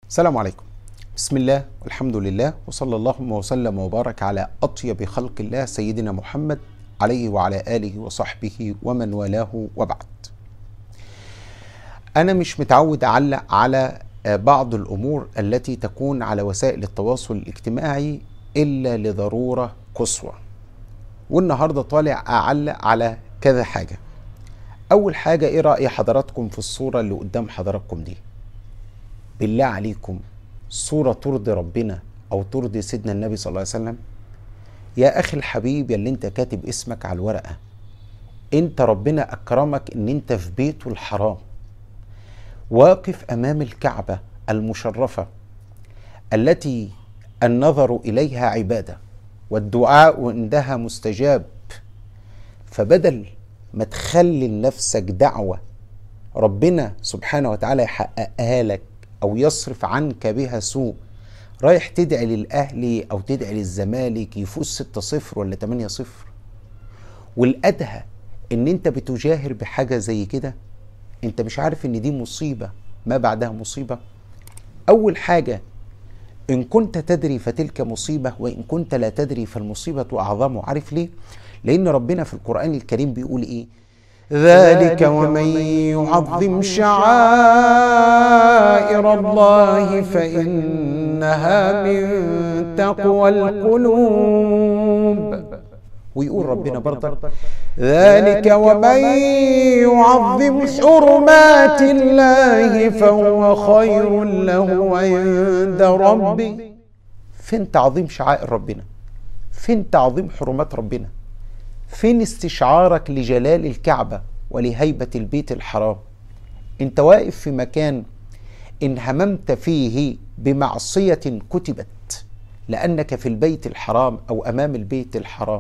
السلام عليكم بسم الله والحمد لله وصلى اللهم وسلم وبارك على أطيب خلق الله سيدنا محمد عليه وعلى آله وصحبه ومن والاه وبعد أنا مش متعود أعلق على بعض الأمور التي تكون على وسائل التواصل الاجتماعي إلا لضرورة قصوى والنهاردة طالع أعلق على كذا حاجة أول حاجة إيه رأي حضراتكم في الصورة اللي قدام حضراتكم دي بالله عليكم صورة ترضي ربنا أو ترضي سيدنا النبي صلى الله عليه وسلم يا أخي الحبيب يا اللي أنت كاتب اسمك على الورقة أنت ربنا أكرمك أن أنت في بيته الحرام واقف أمام الكعبة المشرفة التي النظر إليها عبادة والدعاء عندها مستجاب فبدل ما تخلي لنفسك دعوة ربنا سبحانه وتعالى يحققها لك او يصرف عنك بها سوء رايح تدعي للاهلي او تدعي للزمالك يفوز 6-0 ولا 8-0 والادهى ان انت بتجاهر بحاجه زي كده انت مش عارف ان دي مصيبه ما بعدها مصيبه اول حاجه ان كنت تدري فتلك مصيبه وان كنت لا تدري فالمصيبه اعظم عارف ليه لان ربنا في القران الكريم بيقول ايه ذلك ومن يعظم شعائر الله فإنها من تقوى القلوب ويقول ربنا برضك ذلك ومن يعظم حرمات الله فهو خير له عند ربه فين تعظيم شعائر ربنا فين تعظيم حرمات ربنا فين استشعارك لجلال الكعبة ولهيبة البيت الحرام انت واقف في مكان ان هممت فيه بمعصية كتبت لأنك في البيت الحرام أو أمام البيت الحرام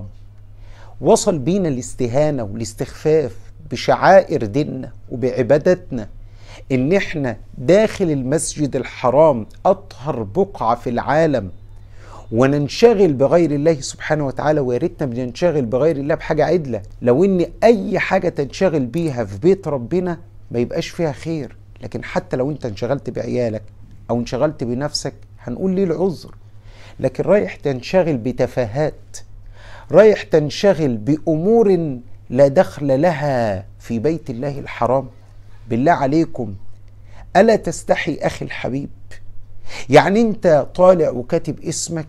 وصل بينا الاستهانة والاستخفاف بشعائر ديننا وبعبادتنا ان احنا داخل المسجد الحرام أطهر بقعة في العالم وننشغل بغير الله سبحانه وتعالى ويا ريتنا بننشغل بغير الله بحاجه عدله لو ان اي حاجه تنشغل بيها في بيت ربنا ما يبقاش فيها خير لكن حتى لو انت انشغلت بعيالك او انشغلت بنفسك هنقول ليه العذر لكن رايح تنشغل بتفاهات رايح تنشغل بامور لا دخل لها في بيت الله الحرام بالله عليكم الا تستحي اخي الحبيب يعني انت طالع وكاتب اسمك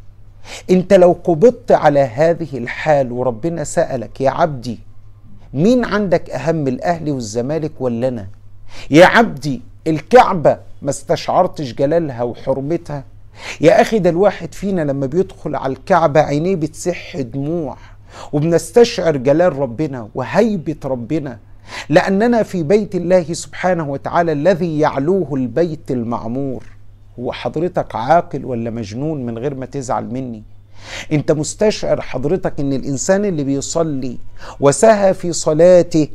انت لو قبضت على هذه الحال وربنا سألك يا عبدي مين عندك اهم الاهلي والزمالك ولا انا يا عبدي الكعبة ما استشعرتش جلالها وحرمتها يا اخي ده الواحد فينا لما بيدخل على الكعبة عينيه بتسح دموع وبنستشعر جلال ربنا وهيبة ربنا لأننا في بيت الله سبحانه وتعالى الذي يعلوه البيت المعمور هو حضرتك عاقل ولا مجنون من غير ما تزعل مني انت مستشعر حضرتك ان الانسان اللي بيصلي وسهى في صلاته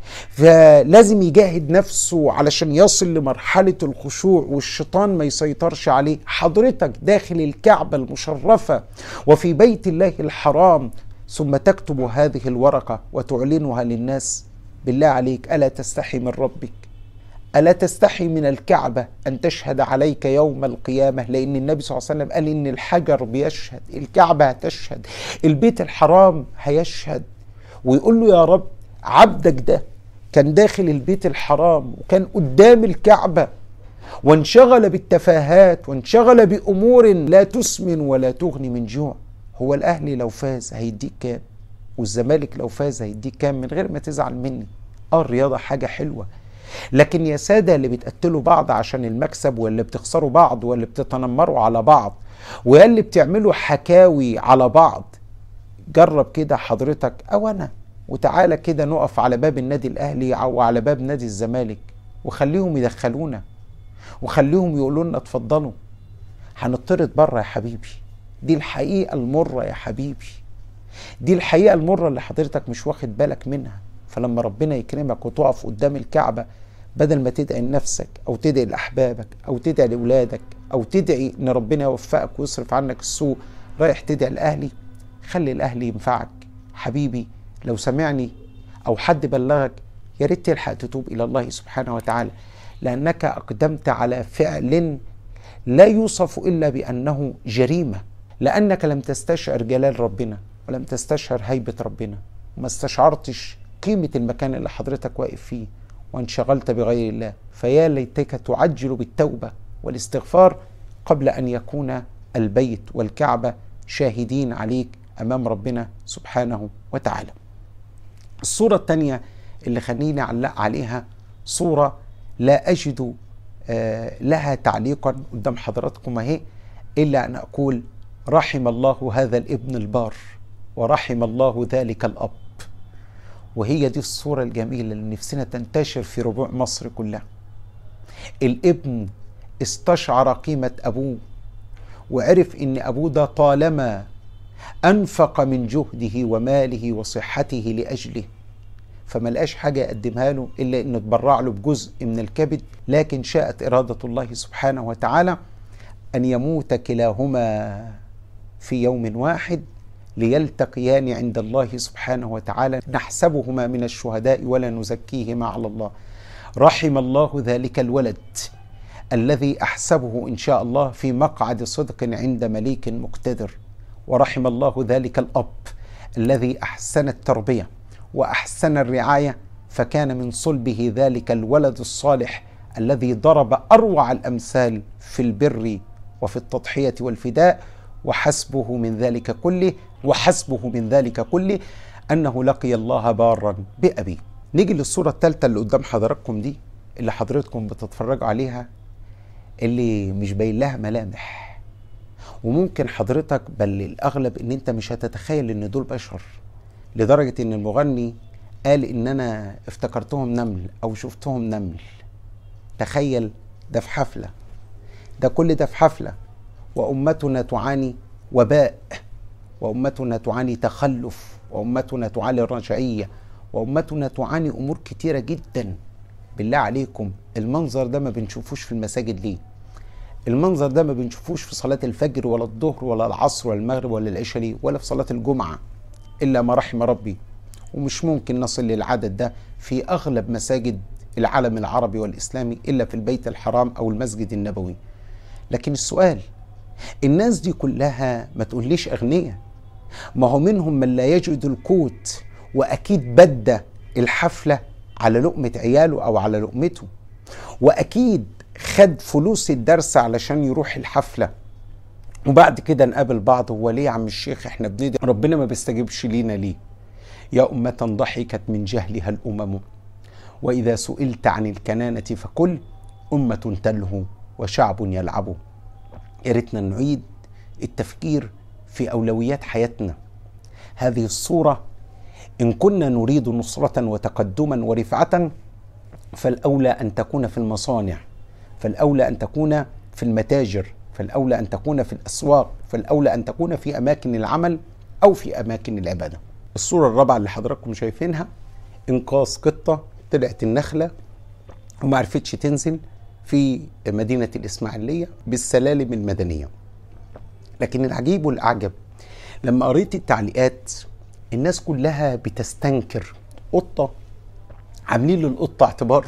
فلازم يجاهد نفسه علشان يصل لمرحلة الخشوع والشيطان ما يسيطرش عليه حضرتك داخل الكعبة المشرفة وفي بيت الله الحرام ثم تكتب هذه الورقة وتعلنها للناس بالله عليك ألا تستحي من ربك ألا تستحي من الكعبة أن تشهد عليك يوم القيامة لأن النبي صلى الله عليه وسلم قال إن الحجر بيشهد الكعبة هتشهد البيت الحرام هيشهد ويقول له يا رب عبدك ده كان داخل البيت الحرام وكان قدام الكعبة وانشغل بالتفاهات وانشغل بأمور لا تسمن ولا تغني من جوع هو الأهلي لو فاز هيديك كام والزمالك لو فاز هيديك كام من غير ما تزعل مني اه الرياضة حاجة حلوة لكن يا سادة اللي بتقتلوا بعض عشان المكسب واللي بتخسروا بعض واللي بتتنمروا على بعض ويا اللي بتعملوا حكاوي على بعض جرب كده حضرتك او انا وتعالى كده نقف على باب النادي الاهلي او على باب نادي الزمالك وخليهم يدخلونا وخليهم يقولوا لنا اتفضلوا هنطرد بره يا حبيبي دي الحقيقه المره يا حبيبي دي الحقيقه المره اللي حضرتك مش واخد بالك منها فلما ربنا يكرمك وتقف قدام الكعبة بدل ما تدعي لنفسك أو تدعي لأحبابك أو تدعي لأولادك أو تدعي إن ربنا يوفقك ويصرف عنك السوء رايح تدعي الأهلي خلي الأهلي ينفعك حبيبي لو سمعني أو حد بلغك يا ريت تلحق تتوب إلى الله سبحانه وتعالى لأنك أقدمت على فعل لا يوصف الا بانه جريمه لانك لم تستشعر جلال ربنا ولم تستشعر هيبه ربنا وما استشعرتش قيمه المكان اللي حضرتك واقف فيه وانشغلت بغير الله فيا ليتك تعجل بالتوبه والاستغفار قبل ان يكون البيت والكعبه شاهدين عليك امام ربنا سبحانه وتعالى. الصوره الثانيه اللي خليني اعلق عليها صوره لا اجد آه لها تعليقا قدام حضراتكم اهي الا ان اقول رحم الله هذا الابن البار ورحم الله ذلك الاب. وهي دي الصوره الجميله اللي نفسنا تنتشر في ربوع مصر كلها. الابن استشعر قيمه ابوه وعرف ان ابوه ده طالما انفق من جهده وماله وصحته لاجله فما لقاش حاجه يقدمها له الا انه تبرع له بجزء من الكبد لكن شاءت اراده الله سبحانه وتعالى ان يموت كلاهما في يوم واحد ليلتقيان عند الله سبحانه وتعالى نحسبهما من الشهداء ولا نزكيهما على الله رحم الله ذلك الولد الذي احسبه ان شاء الله في مقعد صدق عند مليك مقتدر ورحم الله ذلك الاب الذي احسن التربيه واحسن الرعايه فكان من صلبه ذلك الولد الصالح الذي ضرب اروع الامثال في البر وفي التضحيه والفداء وحسبه من ذلك كله وحسبه من ذلك كله انه لقي الله بارا بابيه نيجي للصوره الثالثه اللي قدام حضراتكم دي اللي حضرتكم بتتفرجوا عليها اللي مش باين لها ملامح وممكن حضرتك بل الاغلب ان انت مش هتتخيل ان دول بشر لدرجه ان المغني قال ان انا افتكرتهم نمل او شفتهم نمل تخيل ده في حفله ده كل ده في حفله وامتنا تعاني وباء وامتنا تعاني تخلف وامتنا تعاني رجعيه وامتنا تعاني امور كتيره جدا بالله عليكم المنظر ده ما بنشوفوش في المساجد ليه المنظر ده ما بنشوفوش في صلاة الفجر ولا الظهر ولا العصر ولا المغرب ولا العشاء ليه ولا في صلاة الجمعة إلا ما رحم ربي ومش ممكن نصل للعدد ده في أغلب مساجد العالم العربي والإسلامي إلا في البيت الحرام أو المسجد النبوي لكن السؤال الناس دي كلها ما تقوليش أغنياء ما هو منهم من لا يجد القوت وأكيد بدى الحفلة على لقمة عياله أو على لقمته وأكيد خد فلوس الدرس علشان يروح الحفلة وبعد كده نقابل بعض هو ليه يا عم الشيخ احنا بندعي ربنا ما بيستجيبش لينا ليه يا أمة ضحكت من جهلها الأمم وإذا سئلت عن الكنانة فكل أمة تلهو وشعب يلعب يا ريتنا نعيد التفكير في أولويات حياتنا هذه الصورة إن كنا نريد نصرة وتقدما ورفعة فالأولى أن تكون في المصانع فالأولى أن تكون في المتاجر فالأولى أن تكون في الأسواق فالأولى أن تكون في أماكن العمل أو في أماكن العبادة الصورة الرابعة اللي حضراتكم شايفينها إنقاذ قطة طلعت النخلة وما عرفتش تنزل في مدينة الإسماعيلية بالسلالم المدنية لكن العجيب والأعجب لما قريت التعليقات الناس كلها بتستنكر قطة عاملين للقطة اعتبار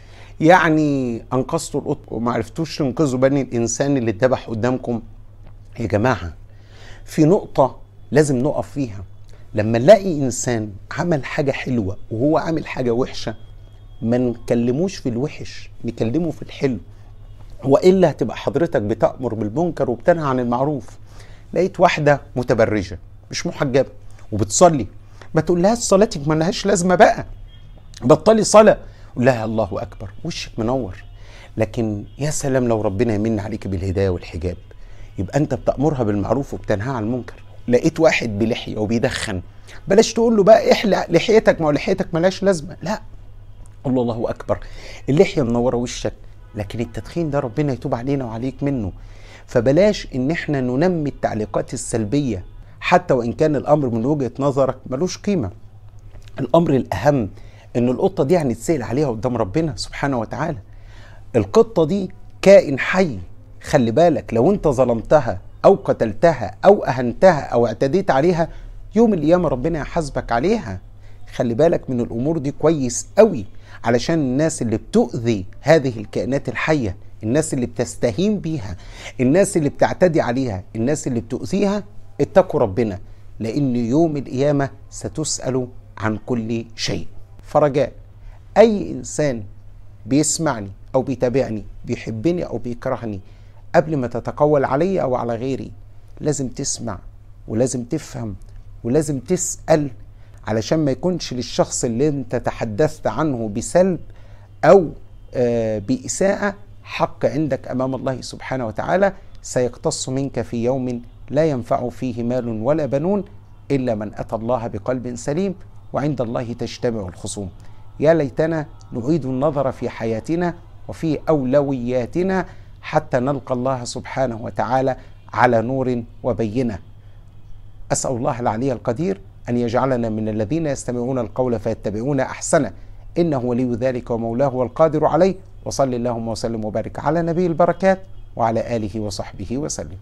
يعني انقذتوا القط وما عرفتوش تنقذوا بني الانسان اللي اتذبح قدامكم يا جماعه في نقطه لازم نقف فيها لما نلاقي انسان عمل حاجه حلوه وهو عامل حاجه وحشه ما نكلموش في الوحش نكلمه في الحلو والا هتبقى حضرتك بتامر بالمنكر وبتنهى عن المعروف لقيت واحده متبرجه مش محجبه وبتصلي ما تقولهاش صلاتك ما لهاش لازمه بقى بطلي صلاه قول لها الله اكبر وشك منور لكن يا سلام لو ربنا يمن عليك بالهدايه والحجاب يبقى انت بتامرها بالمعروف وبتنهى عن المنكر لقيت واحد بلحيه وبيدخن بلاش تقول له بقى احلق لحيتك ما هو لحيتك ملهاش لازمه لا قول له الله اكبر اللحيه منوره وشك لكن التدخين ده ربنا يتوب علينا وعليك منه فبلاش ان احنا ننمي التعليقات السلبيه حتى وان كان الامر من وجهه نظرك ملوش قيمه الامر الاهم ان القطه دي هنتسال عليها قدام ربنا سبحانه وتعالى القطه دي كائن حي خلي بالك لو انت ظلمتها او قتلتها او اهنتها او اعتديت عليها يوم القيامه ربنا يحاسبك عليها خلي بالك من الامور دي كويس قوي علشان الناس اللي بتؤذي هذه الكائنات الحيه الناس اللي بتستهين بيها الناس اللي بتعتدي عليها الناس اللي بتؤذيها اتقوا ربنا لأن يوم القيامة ستسأل عن كل شيء فرجاء أي إنسان بيسمعني أو بيتابعني بيحبني أو بيكرهني قبل ما تتقول علي أو على غيري لازم تسمع ولازم تفهم ولازم تسأل علشان ما يكونش للشخص اللي انت تحدثت عنه بسلب أو آه بإساءة حق عندك أمام الله سبحانه وتعالى سيقتص منك في يوم لا ينفع فيه مال ولا بنون إلا من أتى الله بقلب سليم وعند الله تجتمع الخصوم يا ليتنا نعيد النظر في حياتنا وفي أولوياتنا حتى نلقى الله سبحانه وتعالى على نور وبينه أسأل الله العلي القدير أن يجعلنا من الذين يستمعون القول فيتبعون أحسنه إنه ولي ذلك ومولاه والقادر عليه وصل اللهم وسلم وبارك على نبي البركات وعلى آله وصحبه وسلم